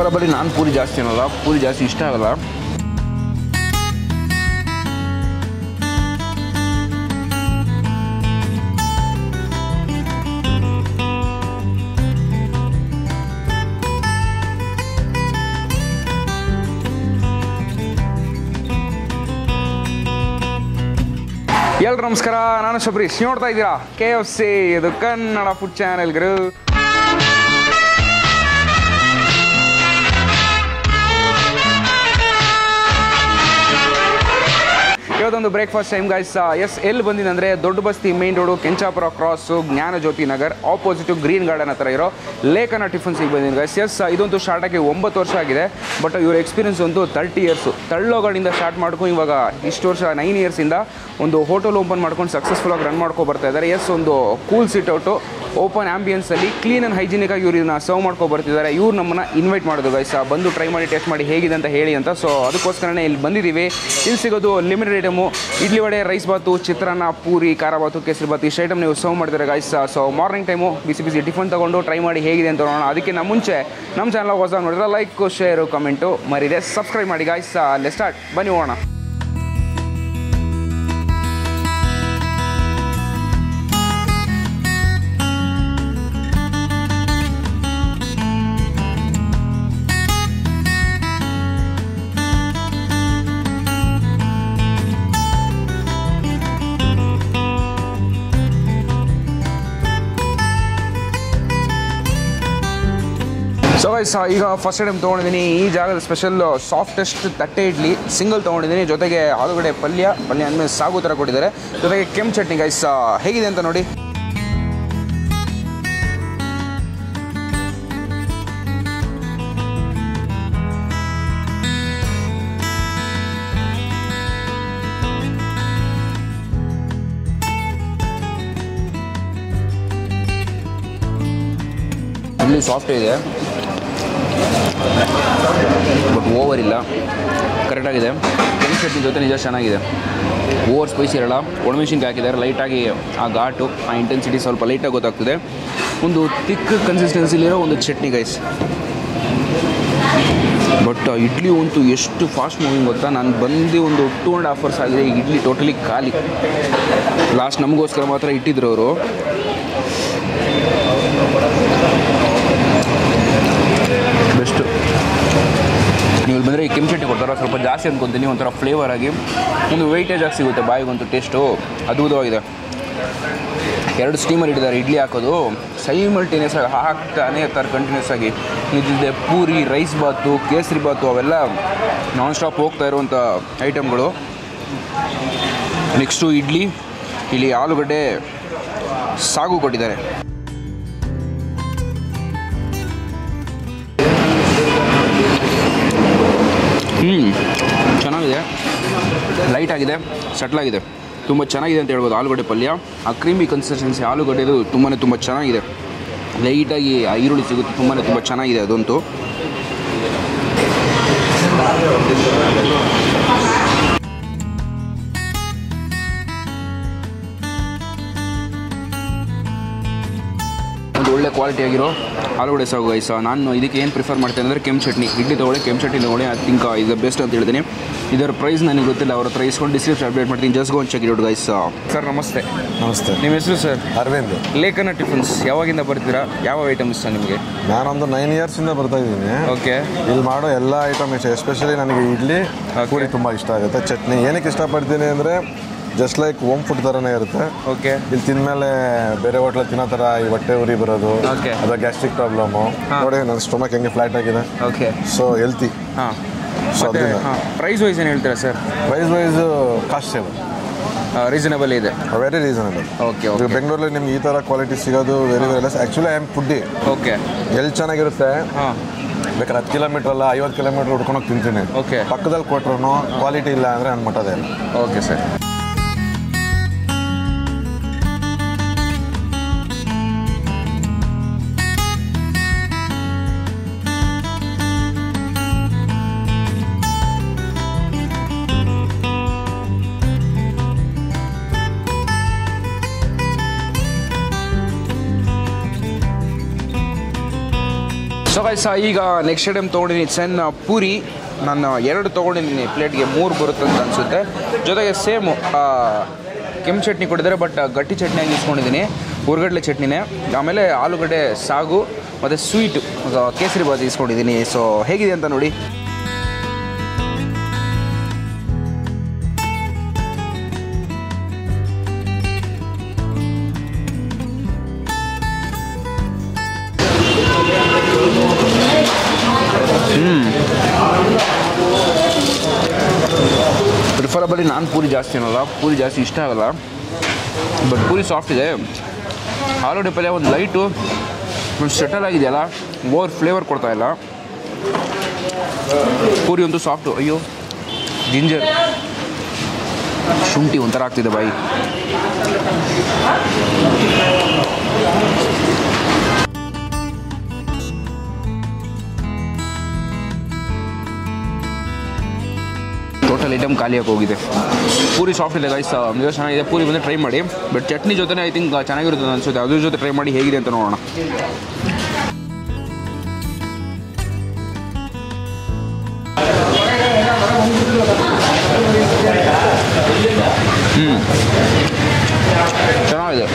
ಬರೋಬ್ಬರಿ ನಾನು ಪೂರಿ ಜಾಸ್ತಿ ಅನ್ನಲ್ಲ ಪೂರಿ ಜಾಸ್ತಿ ಇಷ್ಟ ಆಗಲ್ಲ ಎಲ್ರು ನಮಸ್ಕಾರ ನಾನು ಶಬರೀಶ್ ನೋಡ್ತಾ ಇದ್ದೀರಾ ಕೆ ಎಫ್ ಸಿ ಇದು ಕನ್ನಡ ಫುಡ್ ಚಾನೆಲ್ಗಳು ಇವತ್ತೊಂದು ಬ್ರೇಕ್ಫಾಸ್ಟ್ ಟೈಮ್ ಗೈಸ್ ಎಸ್ ಎಲ್ಲಿ ಬಂದಿದೆ ಅಂದರೆ Dodda Basti main road Kenchapura cross Jnanajyothi Nagar opposite green garden ಹತ್ರ ಇರೋ ಲೇಖನ ಟಿಫನ್ಸಿಗೆ ಬಂದಿದ್ದೀನಿ ಗೈಸ್ ಎಸ್ ಇದಂತೂ ಸ್ಟಾರ್ಟ್ ಆಗಿ ಒಂಬತ್ತು ವರ್ಷ ಆಗಿದೆ ಬಟ್ ಇವ್ರ ಎಕ್ಸ್ಪೀರಿಯನ್ಸ್ ಒಂದು ತರ್ಟಿ ಇಯರ್ಸು ತಳ್ಳೋಗಳಿಂದ ಸ್ಟಾರ್ಟ್ ಮಾಡ್ಕೊಂಡು ಇವಾಗ ಇಷ್ಟು ವರ್ಷ ನೈನ್ ಇಯರ್ಸಿಂದ ಒಂದು ಹೋಟೆಲ್ ಓಪನ್ ಮಾಡ್ಕೊಂಡು ಸಕ್ಸಸ್ಫುಲ್ ಆಗಿ ರನ್ ಮಾಡ್ಕೊ ಬರ್ತಾ ಇದ್ದಾರೆ ಎಸ್ ಒಂದು ಕೂಲ್ ಸಿಟ್ ಔಟು ಓಪನ್ ಆಂಬಿಯನ್ಸಲ್ಲಿ ಕ್ಲೀನ್ ಆ್ಯಂಡ್ ಹೈಜಿನಿಕ್ ಆಗಿ ಇವ್ರು ಇದನ್ನ ಸರ್ವ್ ಮಾಡ್ಕೊ ಬರ್ತಿದ್ದಾರೆ ಇವ್ರು ನಮ್ಮನ್ನ ಇನ್ವೈಟ್ ಮಾಡೋದು ಗೈಸ್ ಬಂದು ಟ್ರೈ ಮಾಡಿ ಟೇಸ್ಟ್ ಮಾಡಿ ಹೇಗಿದೆ ಅಂತ ಹೇಳಿ ಅಂತ ಸೊ ಅದಕ್ಕೋಸ್ಕರನೇ ಇಲ್ಲಿ ಬಂದಿದ್ದೀವಿ ಇಲ್ಲಿ ಸಿಗೋದು limited item idli vada rice bath chitranna puri khara bath kesari bath ಇಷ್ಟು ಐಟಮ್ ನೀವು ಸರ್ವ್ ಮಾಡ್ತಾರೆ ಗೈಸ್ ಸೊ ಮಾರ್ನಿಂಗ್ ಟೈಮು ಬಿಸಿ ಬಿಸಿ ಟಿಫನ್ ತಗೊಂಡು ಟ್ರೈ ಮಾಡಿ ಹೇಗಿದೆ ಅಂತ ನೋಡೋಣ ಅದಕ್ಕೆ ನಮ್ಮ ಮುಂಚೆ ನಮ್ಮ ಚಾನಲ್ ಹೊಸ ನೋಡಿದ್ರೆ ಲೈಕ್ ಶೇರು ಕಮೆಂಟು ಮರಿದೆ ಸಬ್ಸ್ಕ್ರೈಬ್ ಮಾಡಿ ಗೈಸ್ ಅಲ್ಲೇ ಸ್ಟಾರ್ಟ್ ಬನ್ನಿ ಹೋಗೋಣ ಸೊ ಗೈಸ್ ಈಗ ಫಸ್ಟ್ ಟೈಮ್ ತೊಗೊಂಡಿದ್ದೀನಿ ಈ ಜಾಗದ ಸ್ಪೆಷಲ್ ಸಾಫ್ಟೆಸ್ಟ್ ತಟ್ಟೆ ಇಡ್ಲಿ ಸಿಂಗಲ್ ತೊಗೊಂಡಿದ್ದೀನಿ ಜೊತೆಗೆ ಆಲೂಗಡ್ಡೆ ಪಲ್ಯ ಪಲ್ಯ ಅಂದಮೇಲೆ ಸಾಗು ಥರ ಕೊಟ್ಟಿದ್ದಾರೆ ಜೊತೆಗೆ ಕೆಂಪು ಚಟ್ನಿ ಗೈಸ್ ಹೇಗಿದೆ ಅಂತ ನೋಡಿ ಇಡ್ಲಿ ಸಾಫ್ಟ್ ಇದೆ ಬಟ್ ಓವರ್ ಇಲ್ಲ ಕರೆಕ್ಟಾಗಿದೆ ಕೆಂಪು ಚಟ್ನಿ ಜೊತೆ ನಿಜ ಚೆನ್ನಾಗಿದೆ ಓವರ್ ಸ್ಪೈಸಿ ಇರಲ್ಲ ಒಣಮೆಣಸಿನ್ಕಾಯಿ ಹಾಕಿದ್ದಾರೆ ಲೈಟಾಗಿ ಆ ಘಾಟು ಆ ಇಂಟೆನ್ಸಿಟಿ ಸ್ವಲ್ಪ ಲೈಟಾಗಿ ಗೊತ್ತಾಗ್ತದೆ ಒಂದು ತಿಕ್ ಕನ್ಸಿಸ್ಟೆನ್ಸಿಲಿರೋ ಒಂದು ಚಟ್ನಿ ಗೈಸ್ ಬಟ್ ಇಡ್ಲಿ ಅಂತೂ ಎಷ್ಟು ಫಾಸ್ಟ್ ಮೂವಿಂಗ್ ಗೊತ್ತಾ ನಾನು ಬಂದು ಒಂದು ಟೂ ಆ್ಯಂಡ್ ಹಾಫ್ ಅವರ್ಸ್ ಆಗಿದೆ ಈ ಇಡ್ಲಿ ಟೋಟಲಿ ಖಾಲಿ ಲಾಸ್ಟ್ ನಮಗೋಸ್ಕರ ಮಾತ್ರ ಇಟ್ಟಿದ್ರು ಅವರು ಬೆಸ್ಟು ನೀವು ಇಲ್ಲಿ ಬಂದರೆ ಈ ಕೆಂಪು ಚಟ್ನಿ ಕೊಡ್ತಾರೆ ಸ್ವಲ್ಪ ಜಾಸ್ತಿ ಅಂದ್ಕೊತೀನಿ ಒಂಥರ ಫ್ಲೇವರ್ ಆಗಿ ಒಂದು ವೆಯ್ಟೇಜ್ ಆಗಿ ಸಿಗುತ್ತೆ ಬಾಯಿಗಂತೂ ಟೇಸ್ಟು ಅದ್ಭುತವಾಗಿದೆ ಎರಡು ಸ್ಟೀಮರ್ ಇಟ್ಟಿದ್ದಾರೆ ಇಡ್ಲಿ ಹಾಕೋದು ಸೈಮಲ್ಟೇನಿಯಸ್ ಆಗಿ ಹಾಕ್ತಾನೆ ಇರ್ತಾರೆ ಕಂಟಿನ್ಯೂಸ್ ಆಗಿ ಇದಿದೆ ಪೂರಿ ರೈಸ್ ಬಾತು ಕೇಸರಿ ಬಾತು ಅವೆಲ್ಲ ನಾನ್ ಸ್ಟಾಪ್ ಹೋಗ್ತಾ ಇರುವಂಥ ಐಟಮ್ಗಳು ನೆಕ್ಸ್ಟು ಇಡ್ಲಿ ಇಲ್ಲಿ ಆಲೂಗಡ್ಡೆ ಸಾಗು ಕೊಟ್ಟಿದ್ದಾರೆ ಹ್ಞೂ ಚೆನ್ನಾಗಿದೆ ಲೈಟ್ ಆಗಿದೆ ಸಟ್ಲಾಗಿದೆ ತುಂಬ ಚೆನ್ನಾಗಿದೆ ಅಂತ ಹೇಳ್ಬೋದು ಆಲೂಗಡ್ಡೆ ಪಲ್ಯ ಆ ಕ್ರೀಮಿ ಕನ್ಸಿಸ್ಟೆನ್ಸಿ ಆಲೂಗಡ್ಡೆದು ತುಂಬಾ ತುಂಬ ಚೆನ್ನಾಗಿದೆ ಲೈಟಾಗಿ ಆ ಈರುಳ್ಳಿ ಸಿಗುತ್ತೆ ತುಂಬಾ ತುಂಬ ಚೆನ್ನಾಗಿದೆ ಅದಂತೂ ಒಂದು ಒಳ್ಳೆ ಕ್ವಾಲಿಟಿ ಆಗಿರೋ ಆಲೂಗಡ್ಡೆ ಸಾಗು ಗೈಸ ನಾನು ಇದಕ್ಕೆ ಏನು ಪ್ರಿಫರ್ ಮಾಡ್ತೇನೆ ಅಂದರೆ ಕೆಂಪು ಚಟ್ನಿ ಇಡ್ಲಿ ತೊಗೊಳ್ಳಿ ಕೆಂಪು ಚಟ್ನಿ ತೊಗೊಳ್ಳಿ ಐ ಥಿಂಕ್ ಇದು ಬೆಸ್ಟ್ ಅಂತ ಹೇಳ್ತೀನಿ ಇದರ ಪ್ರೈಸ್ ನನಗೆ ಗೊತ್ತಿಲ್ಲ ಅವ್ರ ಹತ್ರ ಇಸ್ಕೊಂಡು ಡಿಸ್ಕ್ರಿಪ್ಷನ್ ಅಪ್ಡೇಟ್ ಮಾಡ್ತೀನಿ ಜಸ್ಟ್ ಗೋನ್ ಚೆಕ್ ಇರೋದು ಗೈಸ್ ಸರ್ ನಮಸ್ತೆ ನಮಸ್ತೆ ನಿಮ್ಮ ಹೆಸರು ಸರ್ ಅರವಿಂದ್ ಲೇಖನ ಟಿಫನ್ಸ್ ಯಾವಾಗಿಂದ ಬರ್ತೀರಾ ಯಾವ ಐಟಮ್ ಇಷ್ಟ ನಿಮಗೆ ನಾನೊಂದು ನೈನ್ ಇಯರ್ಸಿಂದ ಬರ್ತಾ ಇದ್ದೀನಿ ಓಕೆ ಇಲ್ಲಿ ಮಾಡೋ ಎಲ್ಲ ಐಟಮ್ ಇಷ್ಟ ಎಸ್ಪೆಷಲಿ ನನಗೆ ಇಡ್ಲಿ Okay. ಪೂರಿ ತುಂಬ ಇಷ್ಟ ಆಗುತ್ತೆ ಚಟ್ನಿ ಏನಕ್ಕೆ ಇಷ್ಟಪಡ್ತೀನಿ ಅಂದರೆ ಜಸ್ಟ್ ಲೈಕ್ ಹೋಮ್ ಫುಡ್ ಥರನೇ ಇರುತ್ತೆ ಓಕೆ ಇಲ್ಲಿ ತಿಂದಮೇಲೆ ಬೇರೆ ಹೋಟ್ಲಲ್ಲಿ ತಿನ್ನೋ ಥರ ಈ ಹೊಟ್ಟೆ ಉರಿ ಬರೋದು Okay. ಅದು ಗ್ಯಾಸ್ಟ್ರಿಕ್ ಪ್ರಾಬ್ಲಮ್ಮು ಹಾ. ನೋಡಿ ನನ್ನ ಸ್ಟೊಮಕ್ ಹೆಂಗೆ ಫ್ಲಾಟ್ ಆಗಿದೆ ಓಕೆ ಸೊ ಹೆಲ್ತಿ ಹಾಂ ಸೊ ಮತ್ತೆ ಅದರಿಂದ ಹಾಂ ಪ್ರೈಸ್ ವೈಸ್ ಏನು ಹೇಳ್ತೀರಾ sir price wise cost save reasonable ಇದೆ ವೆರಿ ರೀಸನಬಲ್ ಓಕೆ ಈಗ ಓಕೆ ಬೆಂಗಳೂರಲ್ಲಿ ನಿಮ್ಗೆ ಈ ಥರ ಕ್ವಾಲಿಟಿ ಸಿಗೋದು very very less actually I am foodie okay ಎಲ್ಲಿ ಚೆನ್ನಾಗಿರುತ್ತೆ ಹಾಂ ಬೇಕಾದ್ರೆ ಹತ್ತು ಕಿಲೋಮೀಟರ್ ಅಲ್ಲ ಐವತ್ತು ಕಿಲೋಮೀಟರ್ ಹುಡ್ಕೊಂಡು ತಿಂತೀನಿ Okay. ಪಕ್ಕದಲ್ಲಿ ಕೊಟ್ರು ಕ್ವಾಲಿಟಿ ಇಲ್ಲ ಅಂದರೆ ನನ್ನ ಮಟ್ಟದೇ ಇಲ್ಲ ಓಕೆ ಸರ್ ಸೊ ಗೈಸ್ ಈಗ ನೆಕ್ಸ್ಟ್ ಟೈಮ್ ತೊಗೊಂಡಿದ್ದೀನಿ ಸಣ್ಣ ಪೂರಿ ನಾನು ಎರಡು ತೊಗೊಂಡಿದ್ದೀನಿ ಪ್ಲೇಟ್ಗೆ ಮೂರು ಬರುತ್ತೆ ಅಂತ ಅನಿಸುತ್ತೆ ಜೊತೆಗೆ ಸೇಮು ಕೆಂಪು ಚಟ್ನಿ ಕೊಟ್ಟಿದ್ದಾರೆ ಬಟ್ ಗಟ್ಟಿ ಚಟ್ನಿಯಾಗಿ ಇಸ್ಕೊಂಡಿದ್ದೀನಿ ಹುರ್ಗಡ್ಲೆ ಚಟ್ನಿನೇ ಆಮೇಲೆ ಆಲೂಗಡ್ಡೆ ಸಾಗು ಮತ್ತು ಸ್ವೀಟು ಕೇಸರಿ ಬಾಜಿ ಇಸ್ಕೊಂಡಿದ್ದೀನಿ ಸೊ ಹೇಗಿದೆ ಅಂತ ನೋಡಿ ಪ್ರಿಫರಬಲಿ ನಾನು ಪೂರಿ ಜಾಸ್ತಿ ಏನಲ್ಲ ಪೂರಿ ಜಾಸ್ತಿ ಇಷ್ಟ ಆಗಲ್ಲ ಬಟ್ ಪೂರಿ ಸಾಫ್ಟ್ ಇದೆ ಆಲೂಗಡ್ಡೆ ಪಲ್ಯ ಒಂದು ಲೈಟು ಒಂದು ಸೆಟಲ್ ಆಗಿದೆಯಲ್ಲ ಓವರ್ ಫ್ಲೇವರ್ ಕೊಡ್ತಾ ಇಲ್ಲ ಪೂರಿ ಒಂದು ಸಾಫ್ಟು ಅಯ್ಯೋ ಜಿಂಜರ್ ಶುಂಠಿ ಒಂಥರ ಆಗ್ತಿದೆ ಬಾಯಿ ಟೋಟಲ್ ಐಟಮ್ ಖಾಲಿಯಾಗಿ ಹೋಗಿದೆ ಪೂರಿ ಸಾಫ್ಟ್ ಇದೆ ಗೈಸ್ ಇದು ಚೆನ್ನಾಗಿದೆ ಪೂರಿ ಬಂದರೆ ಟ್ರೈ ಮಾಡಿ ಬಟ್ ಚಟ್ನಿ ಜೊತೆ ಐ ಥಿಂಕ್ ಚೆನ್ನಾಗಿರುತ್ತೆ ಅನಿಸುತ್ತೆ ಅದ್ರ ಜೊತೆ ಟ್ರೈ ಮಾಡಿ ಹೇಗಿದೆ ಅಂತ ನೋಡೋಣ ಹ್ಞೂ ಚೆನ್ನಾಗಿದೆ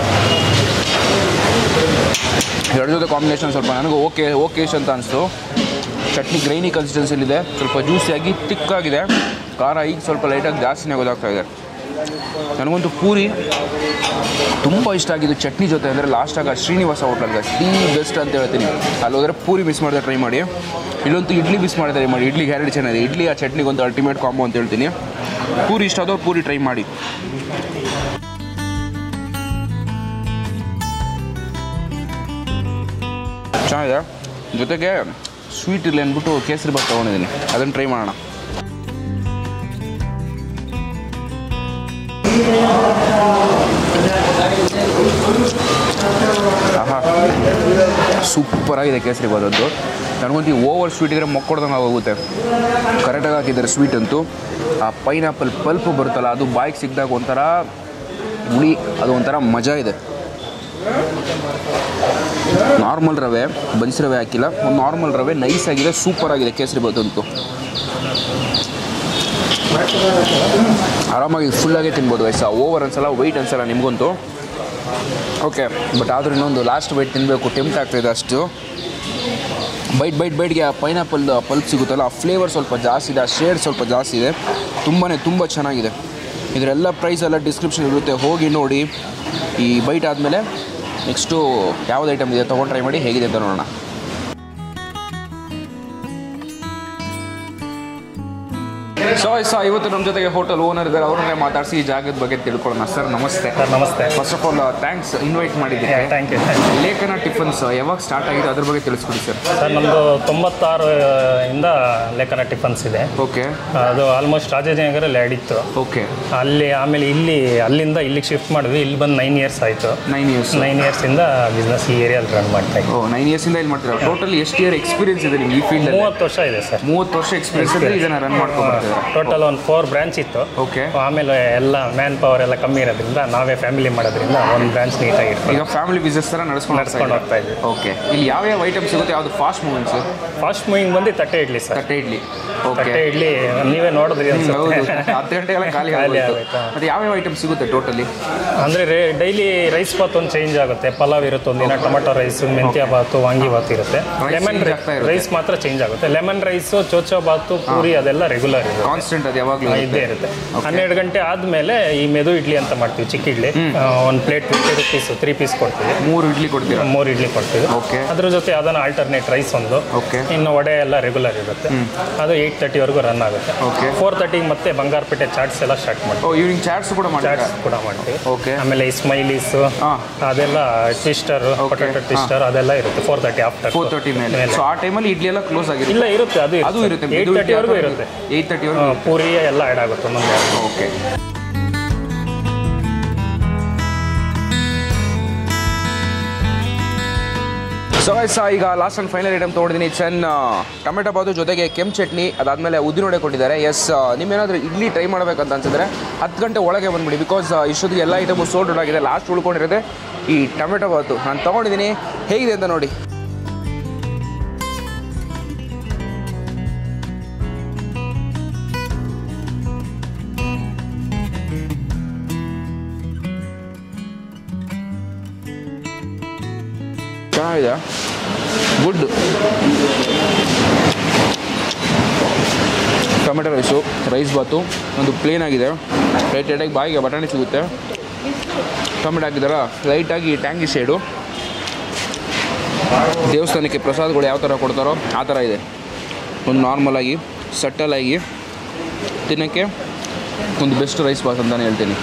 ಎರಡು ಜೊತೆ ಕಾಂಬಿನೇಷನ್ ಸ್ವಲ್ಪ ನನಗೆ ಓಕೆ ಓಕೆಶ್ ಅಂತ ಅನಿಸ್ತು ಚಟ್ನಿ ಗ್ರೈನಿ ಕನ್ಸಿಸ್ಟೆನ್ಸಿಲಿದೆ ಸ್ವಲ್ಪ ಜ್ಯೂಸಿಯಾಗಿ ತಿಕ್ಕಾಗಿದೆ ಖಾರ ಈಗ ಸ್ವಲ್ಪ ಲೈಟಾಗಿ ಜಾಸ್ತಿನೇ ಗೊತ್ತಾಗ್ತಾ ಇದೆ ನನಗಂತೂ ಪೂರಿ ತುಂಬ ಇಷ್ಟ ಆಗಿದ್ದು ಚಟ್ನಿ ಜೊತೆ ಅಂದರೆ ಲಾಸ್ಟಾಗ ಶ್ರೀನಿವಾಸ ಹೋಟ್ಲಲ್ಲಿ ದಿ ಬೆಸ್ಟ್ ಅಂತ ಹೇಳ್ತೀನಿ ಅಲ್ಲಿ ಹೋದರೆ ಪೂರಿ ಮಿಸ್ ಮಾಡಿದ್ರೆ ಟ್ರೈ ಮಾಡಿ ಇಲ್ಲಂತೂ ಇಡ್ಲಿ ಮಿಸ್ ಮಾಡಿದ್ರೆ ಟ್ರೈ ಮಾಡಿ ಇಡ್ಲಿಗೆ ಎರಡು ಚೆನ್ನಾಗಿದೆ ಇಡ್ಲಿ ಆ ಚಟ್ನಿಗೆ ಒಂದು ಅಲ್ಟಿಮೇಟ್ ಕಾಂಬೋ ಅಂತ ಹೇಳ್ತೀನಿ ಪೂರಿ ಇಷ್ಟ ಆದವ್ರು ಪೂರಿ ಟ್ರೈ ಮಾಡಿ ಚೆನ್ನಾಗಿದೆ ಜೊತೆಗೆ ಸ್ವೀಟ್ ಇರಲಿ ಅಂದ್ಬಿಟ್ಟು ಕೇಸರಿ ಬಾತ್ ತೊಗೊಂಡಿದ್ದೀನಿ ಅದನ್ನು ಟ್ರೈ ಮಾಡೋಣ ಆಹಾ ಸೂಪರಾಗಿದೆ ಕೇಸರಿ ಬಾತದ್ದು ನನಗಂತೂ ಓವರ್ ಸ್ವೀಟ್ ಇದ್ರೆ ಮೊಕ್ಕೊಡ್ದಂಗೆ ಆಗೋಗುತ್ತೆ ಕರೆಕ್ಟಾಗಿ ಹಾಕಿದ್ದಾರೆ ಸ್ವೀಟ್ ಅಂತೂ ಆ ಪೈನಾಪಲ್ ಪಲ್ಪ್ ಬರುತ್ತಲ್ಲ ಅದು ಬಾಯಿಗೆ ಸಿಕ್ಕಿದಾಗ ಒಂಥರ ಹುಳಿ ಅದು ಒಂಥರ ಮಜಾ ಇದೆ ನಾರ್ಮಲ್ ರವೆ ಬನ್ಸ್ ರವೆ ಹಾಕಿಲ್ಲ ಒಂದು ನಾರ್ಮಲ್ ರವೆ ನೈಸ್ ಆಗಿದೆ ಸೂಪರ್ ಆಗಿದೆ ಕೇಸರಿ ಬಾತ್ ಅಂತೂ ಆರಾಮಾಗಿ ಫುಲ್ಲಾಗೆ ತಿನ್ಬೋದು ವಯಸ್ಸು ಓವರ್ ಅನ್ಸಲ್ಲ ವೆಯ್ಟ್ ಅನ್ಸಲ್ಲ ನಿಮಗಂತೂ ಓಕೆ ಬಟ್ ಆದರೂ ಇನ್ನೊಂದು ಲಾಸ್ಟ್ ಬೈಟ್ ತಿನ್ನಬೇಕು ಟೆಂಪ್ಟ್ ಆಗ್ತಾಯಿದೆ ಅಷ್ಟು ಬೈಟ್ ಬೈಟ್ ಬೈಟ್ಗೆ ಆ ಪೈನಾಪಲ್ ಪಲ್ಪ್ ಸಿಗುತ್ತಲ್ಲ ಆ ಫ್ಲೇವರ್ ಸ್ವಲ್ಪ ಜಾಸ್ತಿ ಇದೆ ಆ ಶೇಡ್ ಸ್ವಲ್ಪ ಜಾಸ್ತಿ ಇದೆ ತುಂಬಾ ತುಂಬ ಚೆನ್ನಾಗಿದೆ ಇದರೆಲ್ಲ ಪ್ರೈಸ್ ಎಲ್ಲ ಡಿಸ್ಕ್ರಿಪ್ಷನ್ ಇರುತ್ತೆ ಹೋಗಿ ನೋಡಿ ಈ ಬೈಟ್ ಆದಮೇಲೆ ನೆಕ್ಸ್ಟು ಯಾವ್ದು ಐಟಮ್ ಇದೆ ತೊಗೊಂಡು ಟ್ರೈ ಮಾಡಿ ಹೇಗಿದೆ ಅಂತ ನೋಡೋಣ ಸೊ ಸೊ ಇವತ್ತು ನಮ್ಮ ಜೊತೆಗೆ ಹೋಟೆಲ್ ಓನರ್ ಇದ್ದಾರೆ ಅವ್ರನ್ನೇ ಮಾತಾಡಿಸಿ ಈ ಜಾಗದ ಬಗ್ಗೆ ತಿಳ್ಕೊಳ್ಳೋಣ sir namaste sir namaste first of all thanks invite ಮಾಡಿದ್ದೀವಿ ಥ್ಯಾಂಕ್ ಯು ಲೇಖನ ಟಿಫನ್ಸ್ ಯಾವಾಗ ಸ್ಟಾರ್ಟ್ ಆಗಿದೆ ಅದ್ರ ಬಗ್ಗೆ ತಿಳಿಸ್ಕೊಡಿ ಸರ್ ಸರ್ ನಮ್ಮದು ತೊಂಬತ್ತಾರು ಇಂದ ಲೇಖನ ಟಿಫನ್ಸ್ ಇದೆ ಓಕೆ ಅದು ಆಲ್ಮೋಸ್ಟ್ ರಾಜಾಜಿನಗರಲ್ಲಿ ಎರಡಿತ್ತು ಓಕೆ ಅಲ್ಲಿ ಆಮೇಲೆ ಇಲ್ಲಿ ಅಲ್ಲಿಂದ ಇಲ್ಲಿಗೆ ಶಿಫ್ಟ್ ಮಾಡಿದ್ವಿ ಇಲ್ಲಿ ಬಂದು ನೈನ್ ಇಯರ್ಸ್ ಆಯಿತು ನೈನ್ ಇಯರ್ಸ್ ನೈನ್ ಇಯರ್ಸಿಂದ ಬಿಸ್ನೆಸ್ ಈ ಏರಿಯಲ್ಲಿ ರನ್ ಮಾಡ್ತಾ ಇದ್ದೀವಿ ಓ ನೈನ್ ಇಯರ್ಸಿಂದ ಇಲ್ಲಿ ಮಾಡ್ತೀರಾ ಟೋಟಲ್ ಎಷ್ಟು ಇಯರ್ ಎಕ್ಸ್ಪೀರಿಯನ್ಸ್ ಇದೆ ನಿಮ್ಗೆ ಈ ಫೀಲ್ಡಲ್ಲಿ ಮೂವತ್ತು ವರ್ಷ ಇದೆ ಸರ್ ಮೂವತ್ತು ವರ್ಷ ಎಕ್ಸ್ಪೀರಿಯನ್ಸ್ ಇದ್ರೆ ಇದನ್ನ ರನ್ ಮಾಡ್ಕೊಂಡು ಬರ್ತಿದ್ದಾರೆ ಟೋಟಲ್ ಒಂದು ಫೋರ್ ಬ್ರಾಂಚ್ ಇತ್ತು ಓಕೆ ಆಮೇಲೆ ಎಲ್ಲ ಮ್ಯಾನ್ ಪವರ್ ಎಲ್ಲ ಕಮ್ಮಿ ಇರೋದ್ರಿಂದ ನಾವೇ ಫ್ಯಾಮಿಲಿ ಮಾಡೋದ್ರಿಂದ ಒಂದು ಬ್ರಾಂಚ್ ನೀಟಾಗಿ ಇಟ್ಕೊಂಡು ಈಗ ಫ್ಯಾಮಿಲಿ ಬಿಸ್ನೆಸ್ ಥರ ನಡ್ಸ್ಕೊಂಡು ನಡ್ಸ್ಕೊಂಡು ಹೋಗ್ತಾ ಇದ್ವಿ ಓಕೆ ಇಲ್ಲಿ ಯಾವ ಯಾವ ಐಟಮ್ ಸಿಗುತ್ತೆ ಯಾವುದು ಫಾಸ್ಟ್ ಮೂಮೆಂಟ್ಸ್ ಫಾಸ್ಟ್ ಮೂವಿಂಗ್ ಬಂದು ತಟ್ಟೆ ಇಡ್ಲಿ ಸರ್ ತಟ್ಟೆ ಇಡ್ಲಿ ಓಕೆ ತಟ್ಟೆ ಇಡ್ಲಿ ನೀವೇ ನೋಡಿದ್ರಿ ಹೌದು ಅನ್ಸುತ್ತೆ ಹತ್ತು ಗಂಟೆಗೆಲ್ಲ ಖಾಲಿ ಖಾಲಿ ಆಗೋಯ್ತು ಆಗೋಯ್ತಾ? ಮತ್ತೆ ಯಾವ ಯಾವ ಐಟಮ್ ಸಿಗುತ್ತೆ ಟೋಟಲಿ ಅಂದರೆ ರೇ ಡೈಲಿ ರೈಸ್ ಬಾತ್ ಒಂದು ಚೇಂಜ್ ಆಗುತ್ತೆ ಪಲಾವ್ ಇರುತ್ತೆ ಒಂದಿನ ಟೊಮೆಟೊ ರೈಸ್ ಮೆಂತ್ಯ ಬಾತು ವಾಂಗಿ ಬಾತ್ ಇರುತ್ತೆ Rice ಲೆಮನ್ change ಆಗ್ತಾ ಇರುತ್ತೆ. ರೈಸ್ ಮಾತ್ರ ಚೇಂಜ್ ಆಗುತ್ತೆ ಲೆಮನ್ ರೈಸು ಚೋಚೋ ಬಾತು ಪೂರಿ ಅದೆಲ್ಲ ರೆಗ್ಯುಲರ್ ಇರುತ್ತೆ ಕಾನ್ಸ್ಟೆಂಟ್ ಅದು ಯಾವಾಗಲೂ ಆ, ಇದ್ದೇ ಇರುತ್ತೆ ಹನ್ನೆರಡು ಗಂಟೆ ಆದಮೇಲೆ ಈ ಮೆದು ಇಡ್ಲಿ ಅಂತ ಮಾಡ್ತೀವಿ ಚಿಕ್ಕ ಇಡ್ಲಿ ಒಂದು plate fifty rupees three piece ಕೊಡ್ತೀವಿ ಮೂರು ಇಡ್ಲಿ ಕೊಡ್ತೀರಾ ಮೂರು ಇಡ್ಲಿ ಕೊಡ್ತೀವಿ Okay. ಅದ್ರ ಜೊತೆ ಅದನ್ನ ಆಲ್ಟರ್ನೇಟ್ ರೈಸ್ ಒಂದು Okay. ಇನ್ನು ವಡೆ ಎಲ್ಲ ರೆಗ್ಯುಲರ್ ಇರುತ್ತೆ ಅದು ಏಯ್ಟ್ ತರ್ಟಿವರೆಗೂ ರನ್ ಆಗುತ್ತೆ Okay. ಫೋರ್ ತರ್ಟಿಗೆ ಮತ್ತೆ ಬಂಗಾರಪೇಟೆ ಚಾಟ್ಸ್ ಎಲ್ಲ ಸ್ಟಾರ್ಟ್ ಮಾಡ್ತೀವಿ ಓ ಈವ್ನಿಂಗ್ ಚಾಟ್ಸ್ ಕೂಡ ಮಾಡ್ತೀರಾ ಚಾಟ್ಸ್ ಕೂಡ ಮಾಡ್ತೀವಿ ಓಕೆ ಆಮೇಲೆ ಈ ಸ್ಮೈಲೀಸ್ ಹಾ. ಅದೆಲ್ಲ ಟ್ವಿಸ್ಟರ್ Okay. ಪೊಟ್ಯಾಟೊ ಟ್ವಿಸ್ಟರ್ ಅದೆಲ್ಲ ಇರುತ್ತೆ four thirty after four thirty ಮೇಲೆ ಸೊ ಆ ಟೈಮಲ್ಲಿ ಇಡ್ಲಿ ಎಲ್ಲ ಕ್ಲೋಸ್ ಆಗಿರುತ್ತೆ ಇಲ್ಲ ಇರುತ್ತೆ ಅದು ಅದು ಇರುತ್ತೆ ಏಯ್ಟ್ ತರ್ಟಿವರೆಗೂ ಇರುತ್ತೆ ಏಯ್ಟ್ ತರ್ಟಿವರೆಗೂ ಆ, ಪೂರಿ ಎಲ್ಲ ಆ್ಯಡ್ ಆಗುತ್ತೆ ಒಂದೊಂದು ಓಕೆ ಸೊ ಎಸ್ ಈಗ ಲಾಸ್ಟ್ ಆ್ಯಂಡ್ ಫೈನಲ್ ಐಟಮ್ ತೊಗೊಂಡಿದ್ದೀನಿ ಚೆನ್ನ ಟೊಮೆಟೊ ಬಾತು ಜೊತೆಗೆ ಕೆಂಪು ಚಟ್ನಿ ಅದಾದಮೇಲೆ ಉದ್ದಿನೊಡೆ ಕೊಟ್ಟಿದ್ದಾರೆ ಎಸ್ ನಿಮ್ಮೇನಾದರೂ ಇಡ್ಲಿ ಟ್ರೈ ಮಾಡಬೇಕಂತ ಅನ್ಸಿದ್ರೆ ಹತ್ತು ಗಂಟೆ ಒಳಗೆ ಬಂದ್ಬಿಡಿ ಬಿಕಾಸ್ ಇಷ್ಟೊತ್ತಿಗೆ ಎಲ್ಲ ಐಟಮು ಸೋಲ್ಡ್ ಔಟ್ ಆಗಿದೆ ಲಾಸ್ಟ್ ಉಳ್ಕೊಂಡಿರೋದೆ ಈ ಟೊಮೆಟೊ ಬಾತು ನಾನು ತೊಗೊಂಡಿದ್ದೀನಿ ಹೇಗಿದೆ ಅಂತ ನೋಡಿ ಚೆನ್ನಾಗಿದೆ good tomato rice rice bath ಒಂದು ಪ್ಲೇನ್ ಆಗಿದೆ ಲೈಟ್ ಲೈಟಾಗಿ ಬಾಯಿಗೆ ಬಟಾಣಿ ಸಿಗುತ್ತೆ ಟೊಮೆಟೊ ಹಾಕಿದಾರ ಲೈಟಾಗಿ ಟ್ಯಾಂಗಿ ಶೇಡು ದೇವಸ್ಥಾನಕ್ಕೆ ಪ್ರಸಾದಗಳು ಯಾವ ಥರ ಕೊಡ್ತಾರೋ ಆ ಥರ ಇದೆ ಒಂದು ನಾರ್ಮಲಾಗಿ ಸಟ್ಟಲಾಗಿ ತಿನ್ನೋಕ್ಕೆ ಒಂದು ಬೆಸ್ಟ್ ರೈಸ್ ಬಾತ್ ಅಂತಲೇ ಹೇಳ್ತೀನಿ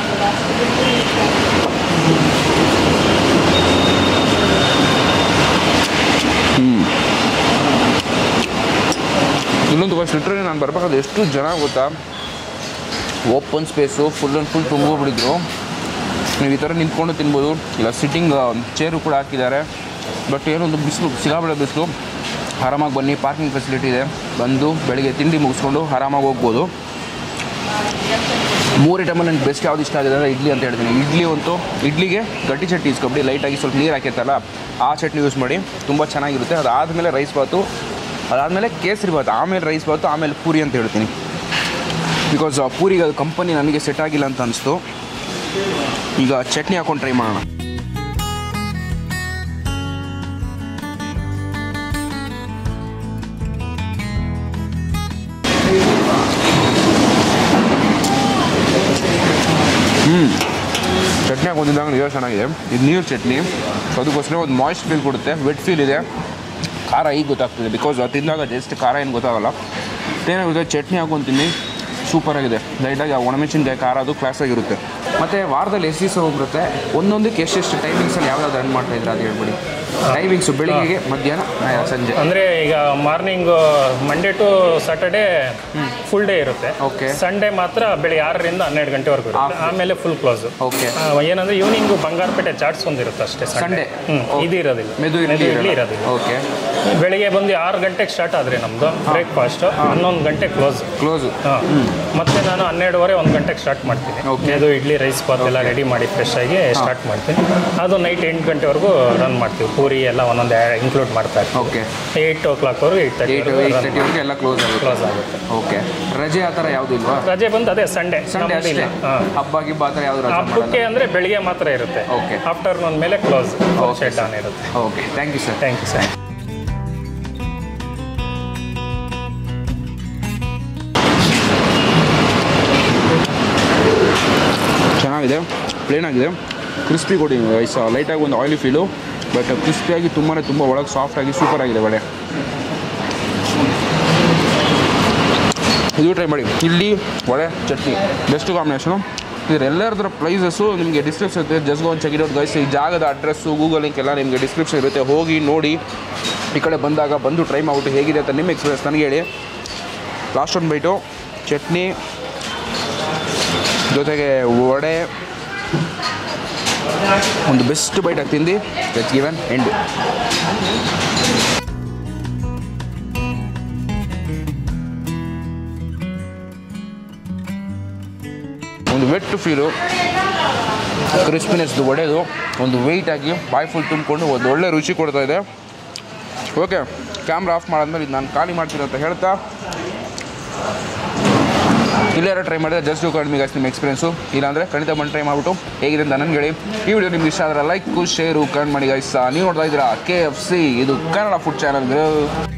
ಇಲ್ಲೊಂದು ಬಸ್ ಲಿಟ್ರಲಿ ನಾನು ಬರ್ಬೇಕಾದ್ರೆ ಎಷ್ಟು ಜನ ಗೊತ್ತಾ open space full and full ತುಂಬೋಗ್ಬಿಟ್ಟಿದ್ರು ನೀವು ಈ ಥರ ನಿಂತ್ಕೊಂಡು ತಿನ್ಬೋದು ಇಲ್ಲ ಸಿಟ್ಟಿಂಗ್ ಚೇರು ಕೂಡ ಹಾಕಿದ್ದಾರೆ ಬಟ್ ಏನೊಂದು ಬಿಸಿಲು ಸಿಗಾಬಳೆ ಬಿಸಿಲು ಆರಾಮಾಗಿ ಬನ್ನಿ ಪಾರ್ಕಿಂಗ್ ಫೆಸಿಲಿಟಿ ಇದೆ ಬಂದು ಬೆಳಿಗ್ಗೆ ತಿಂಡಿ ಮುಗಿಸ್ಕೊಂಡು ಆರಾಮಾಗಿ ಹೋಗ್ಬೋದು ಮೂರು ಐಟಮಲ್ಲಿ ನನಗೆ ಬೆಸ್ಟ್ ಯಾವ್ದು ಇಷ್ಟ ಆಗಿದೆ ಅಂದರೆ ಇಡ್ಲಿ ಅಂತ ಹೇಳ್ತೀನಿ ಇಡ್ಲಿ ಅಂತೂ ಇಡ್ಲಿಗೆ ಗಟ್ಟಿ ಚಟ್ನಿ ಇಸ್ಕೊಬಿಡಿ ಲೈಟಾಗಿ ಸ್ವಲ್ಪ ನೀರು ಹಾಕಿರ್ತಲ್ಲ ಆ ಚಟ್ನಿ ಯೂಸ್ ಮಾಡಿ ತುಂಬ ಚೆನ್ನಾಗಿರುತ್ತೆ ಅದಾದಮೇಲೆ ರೈಸ್ ಬಾತು ಅದಾದಮೇಲೆ ಕೇಸರಿ ಬಾತು ಆಮೇಲೆ ರೈಸ್ ಬಾತು ಆಮೇಲೆ ಪೂರಿ ಅಂತ ಹೇಳ್ತೀನಿ ಬಿಕಾಸ್ ಪೂರಿಗೆ ಅದು ಕಂಪನಿ ನನಗೆ ಸೆಟ್ ಆಗಿಲ್ಲ ಅಂತ ಅನಿಸ್ತು ಈಗ ಚಟ್ನಿ ಹಾಕೊಂಡು ಟ್ರೈ ಮಾಡೋಣ ಚಟ್ನಿ ಹಾಕೊಂಡಿದ್ದಾಗ ನೀರು ಚೆನ್ನಾಗಿದೆ ಇದು ನೀರು ಚಟ್ನಿ ಸೊ ಅದಕ್ಕೋಸ್ಕರ ಒಂದು ಮಾಯ್ಸ್ಟ್ ಫೀಲ್ ಕೊಡುತ್ತೆ ವೆಟ್ ಫೀಲ್ ಇದೆ ಖಾರ ಈಗ ಗೊತ್ತಾಗ್ತದೆ ಬಿಕಾಸ್ ಅದು ತಿಂದಾಗ ಜಸ್ಟ್ ಖಾರ ಏನು ಗೊತ್ತಾಗಲ್ಲ ಏನಾಗುತ್ತೆ ಚಟ್ನಿ ಹಾಕೊಂತೀನಿ ಸೂಪರಾಗಿದೆ ಲೈಟಾಗಿ ಆ ಒಣಮೆಣಸಿನ್ಕಾಯಿ ಖಾರ ಅದು ಕ್ಲಾಸಾಗಿರುತ್ತೆ ಮತ್ತು ವಾರದಲ್ಲಿ ಎಷ್ಟು ದಿವಸ ಹೋಗ್ಬಿಡುತ್ತೆ ಒಂದೊಂದಕ್ಕೆ ಎಷ್ಟೆಷ್ಟು ಟೈಮಿಂಗ್ಸಲ್ಲಿ ಯಾವ್ದಾದ್ರು ರನ್ ಮಾಡ್ತಾ ಇದ್ರೆ ಅದು ಹೇಳ್ಬಿಡಿ ಟೈಮಿಂಗ್ಸು ಬೆಳಿಗ್ಗೆಗೆ ಮಧ್ಯಾಹ್ನ ಆ, ಸಂಜೆ ಅಂದ್ರೆ ಈಗ morning Monday to Saturday full day ಇರುತ್ತೆ Okay. ಸಂಡೇ ಮಾತ್ರ ಬೆಳಿಗ್ಗೆ ಆರರಿಂದ ಹನ್ನೆರಡು ಗಂಟೆವರೆಗೂ ಇರುತ್ತೆ ಆಮೇಲೆ ಫುಲ್ ಕ್ಲೋಸ್ ಓಕೆ ಏನಂದ್ರೆ ಈವ್ನಿಂಗ್ ಬಂಗಾರಪೇಟೆ ಚಾಟ್ಸ್ ಒಂದಿರುತ್ತೆ ಅಷ್ಟೇ Sunday. ಸಂಡೇ ಹ್ಮ್ ಇದು ಇರೋದಿಲ್ಲ ಮೆದು ಇಡ್ಲಿ ಇಡ್ಲಿ ಇರೋದಿಲ್ಲ ಓಕೆ ಬೆಳಿಗ್ಗೆ ಬಂದು ಆರು ಗಂಟೆಗೆ ಸ್ಟಾರ್ಟ್ ಆದ್ರೆ ನಮ್ದು ಬ್ರೇಕ್ಫಾಸ್ಟ್ ಹನ್ನೊಂದು ಗಂಟೆ ಕ್ಲೋಸ್ ಕ್ಲೋಸು ಮತ್ತೆ ನಾನು ಹನ್ನೆರಡುವರೆ ಒಂದು ಗಂಟೆಗೆ ಸ್ಟಾರ್ಟ್ ಮಾಡ್ತೀನಿ Okay. ಅದು ಇಡ್ಲಿ ರೈಸ್ ಬಾತ್ ಎಲ್ಲ ರೆಡಿ ಮಾಡಿ ಫ್ರೆಶ್ ಆಗಿ ಸ್ಟಾರ್ಟ್ ಮಾಡ್ತೀನಿ ಅದು ನೈಟ್ ಎಂಟು ಗಂಟೆವರೆಗೂ ರನ್ ಮಾಡ್ತೀವಿ ಪೂರಿ ಎಲ್ಲ ಒಂದೊಂದು ಇನ್ಕ್ಲೂಡ್ ಮಾಡ್ತಾ ಇರ್ತೀವಿ ಓಕೆ ಏಯ್ಟ್ ಓ ಕ್ಲಾಕ್ವರೆಗೂ ಏಯ್ಟ್ ತರ್ಟಿ ಏಯ್ಟ್ ಏಯ್ಟ್ ತರ್ಟಿವರೆಗೆ ಎಲ್ಲ ಕ್ಲೋಸ್ ಆಗುತ್ತೆ ಕ್ಲೋಸ್ ಆಗುತ್ತೆ ಓಕೆ ರಜೆ ಆ ಥರ ಯಾವುದು ಇಲ್ವಾ ರಜೆ ಬಂದು ಅದೇ ಸಂಡೇ ಸಂಡೇ ಅಷ್ಟೇ ಹಬ್ಬ ಗಿಬ್ಬ ಆ ಥರ ಯಾವುದು ರಜೆ ಹಬ್ಬಕ್ಕೆ ಅಂದರೆ ಬೆಳಿಗ್ಗೆ ಮಾತ್ರ ಇರುತ್ತೆ Okay. ಆಫ್ಟರ್ನೂನ್ ಮೇಲೆ ಕ್ಲೋಸ್ Okay, ಶೆಡ್ ಆನ್ ಇರುತ್ತೆ okay thank you sir thank you sir ಚೆನ್ನಾಗಿದೆ ಪ್ಲೇನ್ ಆಗಿದೆ ಕ್ರಿಸ್ಪಿ ಕೊಡಿ ರೈಸ್ ಲೈಟಾಗಿ ಒಂದು ಆಯಿಲಿ ಫೀಲು ಬಟ್ ಕ್ರಿಸ್ಪಿಯಾಗಿ ತುಂಬಾ ತುಂಬ ಒಳಗೆ ಸಾಫ್ಟಾಗಿ ಸೂಪರ್ ಆಗಿದೆ ವಡೆ ಇದು ಟ್ರೈ ಮಾಡಿ ಇಲ್ಲಿ ವಡೆ ಚಟ್ನಿ ಬೆಸ್ಟ್ ಕಾಂಬಿನೇಷನು ಇದರೆಲ್ಲರದ್ರ ಪ್ರೈಸಸ್ಸು ನಿಮಗೆ ಡಿಸ್ಕ್ರಿಪ್ಷನ್ ಇರುತ್ತೆ ಜಸ್ಟ್ ಒಂದು ಚೆಕ್ ಇಟ್ ಔಟ್ ಗೈಸ್ ಈ ಜಾಗದ ಅಡ್ರೆಸ್ಸು ಗೂಗಲ್ ಲಿಂಕ್ ಎಲ್ಲ ನಿಮಗೆ ಡಿಸ್ಕ್ರಿಪ್ಷನ್ ಇರುತ್ತೆ ಹೋಗಿ ನೋಡಿ ಈ ಕಡೆ ಬಂದಾಗ ಬಂದು ಟ್ರೈ ಮಾಡಿಬಿಟ್ಟು ಹೇಗಿದೆ ಅಂತ ನಿಮ್ಮ ಎಕ್ಸ್ಪೀರಿಯನ್ಸ್ ನನಗೆ ಹೇಳಿ ಲಾಸ್ಟ್ ಒಂದು ಬೈಟು ಚಟ್ನಿ ಜೊತೆಗೆ ವಡೆ ಒಂದು ಬೆಸ್ಟ್ ಬೈಟ್ ಆಗಿ ತಿಂದು ಲೆಟ್ಸ್ ಗಿವನ್ ಎಂಡ್ ಒಂದು ವೆಟ್ ಫೀಲು ಕ್ರಿಸ್ಪಿನೆಸ್ದು ಒಡೆದು ಒಂದು ವೆಯ್ಟ್ ಆಗಿ ಬಾಯಿ ಫುಲ್ ತುಂಬಿಕೊಂಡು ಒಂದು ಒಳ್ಳೆ ರುಚಿ ಕೊಡ್ತಾ ಇದೆ ಓಕೆ ಕ್ಯಾಮ್ರಾ ಆಫ್ ಮಾಡಾದ್ಮೇಲೆ ಇದು ನಾನು ಖಾಲಿ ಮಾಡ್ತೀನಿ ಅಂತ ಹೇಳ್ತಾ ಇಲ್ಲಾರ ಟ್ರೈ ಮಾಡಿದ್ರೆ ಜಸ್ಟ್ ಯು ಕಡಿಮೆ ಗಾಯ್ಸ್ ನಿಮ್ಮ ಎಕ್ಸ್ಪೀರಿಯನ್ಸು ಇಲ್ಲಾಂದರೆ ಖಂಡಿತ ಬಂದು ಟ್ರೈ ಮಾಡಿಬಿಟ್ಟು ಹೇಗಿದೆ ಅಂತ ನನಗೆ ಹೇಳಿ ಈ ವಿಡಿಯೋ ನಿಮ್ಗೆ ಇಷ್ಟ ಆದರೆ ಲೈಕ್ ಶೇರು ಕಮೆಂಟ್ ಮಾಡಿ ಗೈಸ್ ನೀವು ನೋಡ್ತಾ ಇದ್ದೀರಾ ಕೆ ಎಫ್ ಸಿ ಇದು ಕನ್ನಡ ಫುಡ್ ಚಾನಲ್